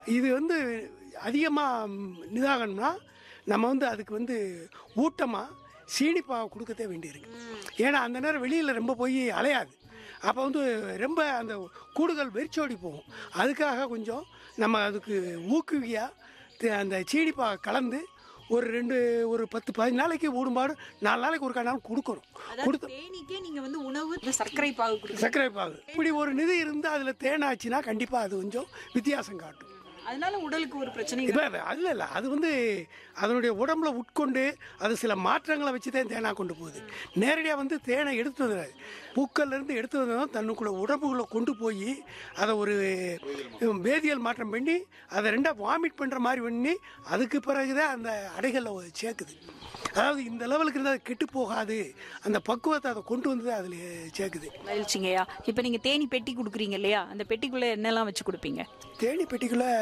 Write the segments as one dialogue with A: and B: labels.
A: இது வந்து அதிகமாக நிதாகணும்னா நம்ம வந்து அதுக்கு வந்து ஊட்டமாக சீனிப்பாவை கொடுக்கத்தே வேண்டியிருக்கு ஏன்னா அந்த நேரம் வெளியில் ரொம்ப போய் அலையாது அப்போ வந்து ரொம்ப அந்த கூடுகள் வெறிச்சோடி போகும் அதுக்காக கொஞ்சம் நம்ம அதுக்கு ஊக்குவியாக அந்த சீனிப்பா கலந்து ஒரு ரெண்டு ஒரு பத்து பதினஞ்சு நாளைக்கு ஊடும்பாடு நாலு நாளைக்கு ஒரு நாள் கொடுக்கணும்
B: அதாவது தேனீக்கே நீங்க வந்து உணவு இந்த சர்க்கரை பாகு கொடுக்குறீங்க
A: சர்க்கரை பாகு இப்படி ஒரு நிதி இருந்து அதில் தேனாச்சுன்னா கண்டிப்பாக அது கொஞ்சம் வித்தியாசம் காட்டும்
B: அதனால உடலுக்கு ஒரு பிரச்சனை
A: இப்போ அது இல்லை அது வந்து அதனுடைய உடம்புல உட்கொண்டு அது சில மாற்றங்களை வச்சு தான் தேனாக கொண்டு போகுது நேரடியாக வந்து தேனை எடுத்து வந்துடாது பூக்கள்லேருந்து எடுத்து வந்ததும் தன்னுக்குள்ள உடம்புக்குள்ளே கொண்டு போய் அதை ஒரு வேதியியல் மாற்றம் பண்ணி அதை ரெண்டாக வாமிட் பண்ணுற மாதிரி பண்ணி அதுக்கு பிறகு தான் அந்த அடைகளில் சேர்க்குது அதாவது இந்த லெவலுக்கு இருந்தால் அது கெட்டு போகாது அந்த பக்குவத்தை அதை கொண்டு வந்து அதில் சேர்க்குது
B: மகிழ்ச்சிங்கய்யா இப்போ நீங்க தேனி பெட்டி கொடுக்குறீங்க இல்லையா அந்த பெட்டிக்குள்ள என்னெல்லாம் வச்சு கொடுப்பீங்க
A: தேனி பெட்டிக்குள்ளே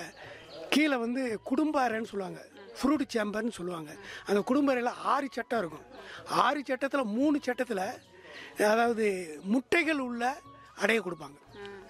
A: கீழே வந்து குடும்பாறைன்னு சொல்லுவாங்க ஃப்ரூட் சேம்பர்னு சொல்லுவாங்க அந்த குடும்பறையில் ஆறு சட்டம் இருக்கும் ஆறு சட்டத்தில் மூணு சட்டத்தில் அதாவது முட்டைகள் உள்ள அடையை கொடுப்பாங்க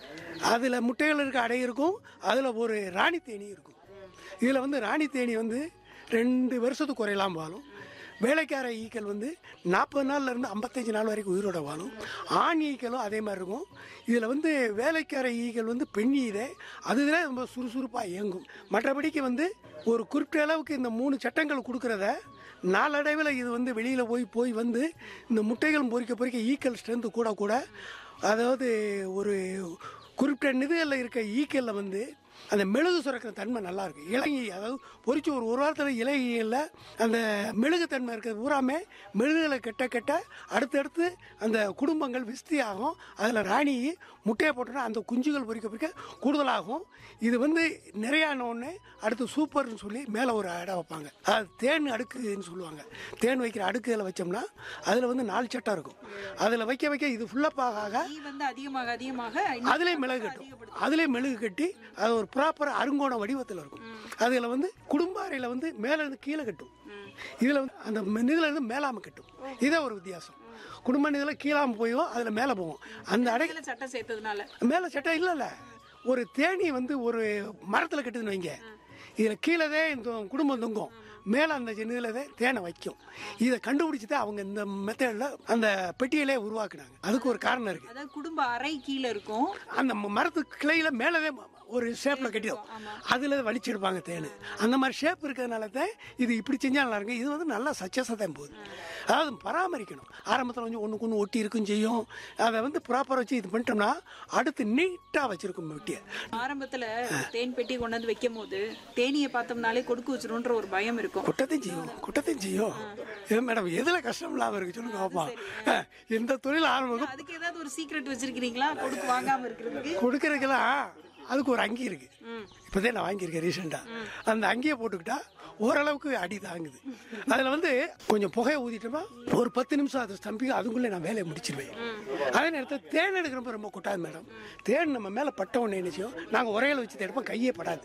A: அதில் முட்டைகள் இருக்க அடை இருக்கும் அதில் ஒரு ராணி தேனி இருக்கும் இதில் வந்து ராணி தேனி வந்து ரெண்டு வருஷத்துக்கு குறையலாம் வாழும் வேலைக்கார ஈக்கள் வந்து நாற்பது நாள்லேருந்து ஐம்பத்தஞ்சு நாள் வரைக்கும் உயிரோட வாழும் ஆண் ஈக்களும் அதே மாதிரி இருக்கும் இதில் வந்து வேலைக்கார ஈக்கள் வந்து பெண் ஈதை அதுதான் ரொம்ப சுறுசுறுப்பாக இயங்கும் மற்றபடிக்கு வந்து ஒரு குறிப்பிட்ட அளவுக்கு இந்த மூணு சட்டங்கள் கொடுக்குறத நாளடைவில் இது வந்து வெளியில் போய் போய் வந்து இந்த முட்டைகள் பொறிக்க பொறிக்க ஈக்கள் ஸ்ட்ரென்த்து கூட கூட அதாவது ஒரு குறிப்பிட்ட நிதிகளில் இருக்க ஈக்களில் வந்து அந்த மெழுகு சுரக்கிற தன்மை நல்லா இருக்கு இலங்கை அதாவது பொறிச்சு ஒரு ஒரு வாரத்தில் இலங்கையில் அந்த மெழுகு தன்மை இருக்கிறது பூராமே மெழுகுகளை கெட்ட கெட்ட அடுத்தடுத்து அந்த குடும்பங்கள் விஸ்தி ஆகும் அதில் ராணி முட்டையை போட்டோன்னா அந்த குஞ்சுகள் பொறிக்க பொறிக்க கூடுதலாகும் இது வந்து நிறையான ஒன்று அடுத்து சூப்பர்னு சொல்லி மேலே ஒரு அடை வைப்பாங்க அது தேன் அடுக்குன்னு சொல்லுவாங்க தேன் வைக்கிற அடுக்குகளை வச்சோம்னா அதில் வந்து நாலு சட்டம் இருக்கும் அதில் வைக்க வைக்க இது ஃபுல்லப்பாக ஆக
B: ஈ வந்து அதிகமாக அதிகமாக இன்னும்
A: அதிலே மிளகு கட்டும் அதிலே மெழுகு கட்டி அது ஒரு ப்ராப்பர் அருங்கோண வடிவத்தில் இருக்கும் அதில் வந்து குடும்பாறையில் வந்து மேலே இருந்து கீழே கட்டும் இதில் வந்து அந்த இதில் இருந்து மேலாம கட்டும் இதே ஒரு வித்தியாசம் குடும்ப இதில் கீழாம போயும் அதில் மேலே போகும் அந்த அடை
B: இடையில சட்டை சேர்த்ததுனால
A: மேலே சட்டை இல்லைல்ல ஒரு தேனி வந்து ஒரு மரத்தில் கட்டுதுன்னு வைங்க இதில் கீழே இந்த குடும்பம் தொங்கும் மேலே அந்த இதில் தேனை வைக்கும் இதை கண்டுபிடிச்சி தான் அவங்க இந்த மெத்தடில் அந்த பெட்டியிலே உருவாக்குனாங்க அதுக்கு ஒரு காரணம் இருக்குது
B: அதாவது குடும்ப அறை கீழே இருக்கும்
A: அந்த ம- மரத்து கிளையில மேலவே ம- ஒரு ஷேப்ல கட்டிடும் அதுல வலிச்செடுப்பாங்க தேன் அந்த மாதிரி ஷேப் இருக்கிறதுனால தான் இது இப்படி செஞ்சா நல்லா இருக்கும் இது வந்து நல்லா சக்சஸாக தான் போகுது அதாவது பராமரிக்கணும் ஆரம்பத்தில் கொஞ்சம் ஒன்றுக்கு ஒன்று ஒட்டி இருக்கும் செய்யும் அதை வந்து ப்ராப்பராக வச்சு இது பண்ணிட்டோம்னா அடுத்து நீட்டாக வச்சிருக்கும் வெட்டியை
B: ஆரம்பத்துல தேன் பெட்டி கொண்டாந்து வைக்கும் போது தேனியை பார்த்தோம்னாலே கொடுக்கு வச்சிரும்ன்ற ஒரு பயம் இருக்கும்
A: குட்டத்தையும் செய்யும் குட்டத்தையும் செய்யும் ஏன் மேடம் எதில் கஷ்டம் இல்லாமல் இருக்கு சொல்லுங்க பார்ப்போம் இந்த தொழில் ஆரம்பம்
B: அதுக்கு ஏதாவது ஒரு சீக்ரெட் வச்சிருக்கீங்களா கொடுக்கு வாங்காம இருக்கிறதுக்கு
A: கொடுக்கறதுக்கெல்லாம் அதுக்கு ஒரு அங்கி இருக்கு இப்போதே நான் வாங்கியிருக்கேன் ரீசெண்டாக அந்த அங்கியை போட்டுக்கிட்டா ஓரளவுக்கு அடி தாங்குது அதில் வந்து கொஞ்சம் புகையை ஊதிட்டோமா ஒரு பத்து நிமிஷம் அது ஸ்தம்பிக்கும் அதுக்குள்ளே நான் வேலையை முடிச்சிருவேன் அதே நேரத்தில் தேன் எடுக்கிறப்ப ரொம்ப கொட்டாது மேடம் தேன் நம்ம மேலே பட்ட உடனே என்ன செய்யும் நாங்கள் உரையில வச்சு எடுப்போம் கையே படாது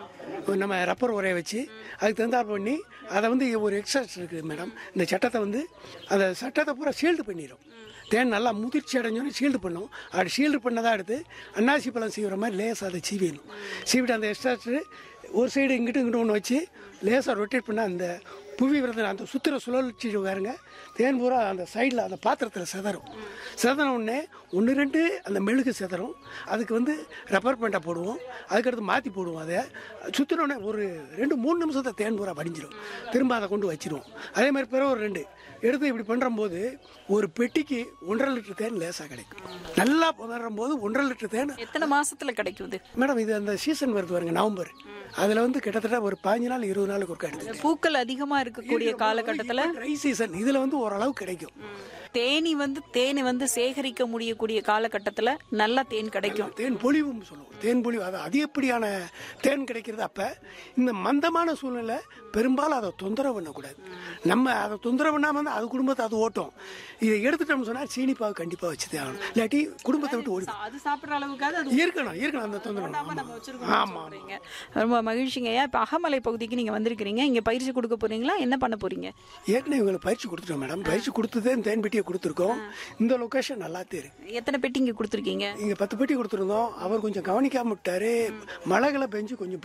A: நம்ம ரப்பர் உரையை வச்சு அதுக்கு தகுந்தாற் பண்ணி அதை வந்து ஒரு எக்ஸசைஸ் இருக்குது மேடம் இந்த சட்டத்தை வந்து அந்த சட்டத்தை பூரா ஷீல்டு பண்ணிடும் தேன் நல்லா முதிர்ச்சி அடைஞ்சோன்னு ஷீல்டு பண்ணும் அப்படி ஷீல்டு பண்ணதா எடுத்து அன்னாசி பழம் சீவுற மாதிரி லேசாக அதை சீவிடணும் சீவிட்டு அந்த எக்ஸ்ட்ராக்டர் ஒரு சைடு இங்கிட்டு இங்கிட்டு ஒன்று வச்சு லேசாக ரொட்டேட் பண்ண அந்த புவி விரதம் அந்த சுற்றுற சுழற்சி பாருங்க தேன் பூரா அந்த சைடில் அந்த பாத்திரத்தில் செதறும் செதற உடனே ஒன்று ரெண்டு அந்த மெழுகு செதறும் அதுக்கு வந்து ரப்பர் பேண்டை போடுவோம் அதுக்கடுத்து மாற்றி போடுவோம் அதை சுற்றின உடனே ஒரு ரெண்டு மூணு நிமிஷத்தை தேன் பூரா வடிஞ்சிடும் திரும்ப அதை கொண்டு வச்சிருவோம் அதே மாதிரி பிறகு ஒரு ரெண்டு எடுத்து இப்படி பண்ணும்போது ஒரு பெட்டிக்கு ஒன்றரை லிட்டர் தேன் லேசாக கிடைக்கும் நல்லா பண்ணும் போது ஒன்றரை லிட்டர் தேன்
B: எத்தனை மாசத்துல கிடைக்கும் இது
A: மேடம் இது அந்த சீசன் வருது பாருங்க நவம்பர் அதில் வந்து கிட்டத்தட்ட ஒரு பதினஞ்சு நாள் இருபது நாளுக்கு ஒருக்கா எடுத்து
B: பூக்கள் அதிகமா இருக்கக்கூடிய காலகட்டத்துல
A: ட்ரை சீசன் இதில் வந்து ஓரளவு கிடைக்கும்
B: தேனி வந்து தேனை வந்து சேகரிக்க முடியக்கூடிய காலகட்டத்துல நல்லா தேன் கிடைக்கும்
A: தேன் பொழிவுன்னு சொல்லுவோம் தேன் பொழிவு அது அதிகப்படியான தேன் கிடைக்கிறது அப்போ இந்த மந்தமான சூழ்நிலை பெரும்பாலும் அதை தொந்தரவு பண்ணக்கூடாது நம்ம அதை தொந்தரவு பண்ணாமல் வந்து அது குடும்பத்தை அது ஓட்டும் இதை எடுத்துட்டோம்னு சொன்னால் சீனிப்பாவை கண்டிப்பாக வச்சுதே ஆகணும் இல்லாட்டி குடும்பத்தை விட்டு ஓடி
B: அது சாப்பிடுற அளவுக்காவது அது
A: இருக்கணும் இருக்கணும் அந்த தொந்தரவு
B: நம்ம
A: ஆமாம்
B: வச்சிருக்கோம்
A: ஆமாம்
B: சொல்றீங்க. ரொம்ப மகிழ்ச்சிங்கய்யா இப்ப அகமலை பகுதிக்கு நீங்க வந்திருக்கிறீங்க இங்க பயிற்சி கொடுக்க போறீங்களா என்ன பண்ண போறீங்க
A: ஏற்கனவே இவங்களுக்கு பயிற்சி கொடுத்துட்டோம் மேடம் பயிற்சி கொடுத்ததே தேன் பெட்டியை கொடுத்துருக்கோம் இந்த லொக்கேஷன் நல்லாத்தே இருக்கு
B: எத்தனை பெட்டி இங்க கொடுத்துருக்கீங்க
A: இங்கே பத்து பெட்டி கொடுத்துருந்தோம் அவர் கொஞ்சம் கவனிக்காம விட்டாரு மழைகளை பெஞ்சு கொஞ்சம்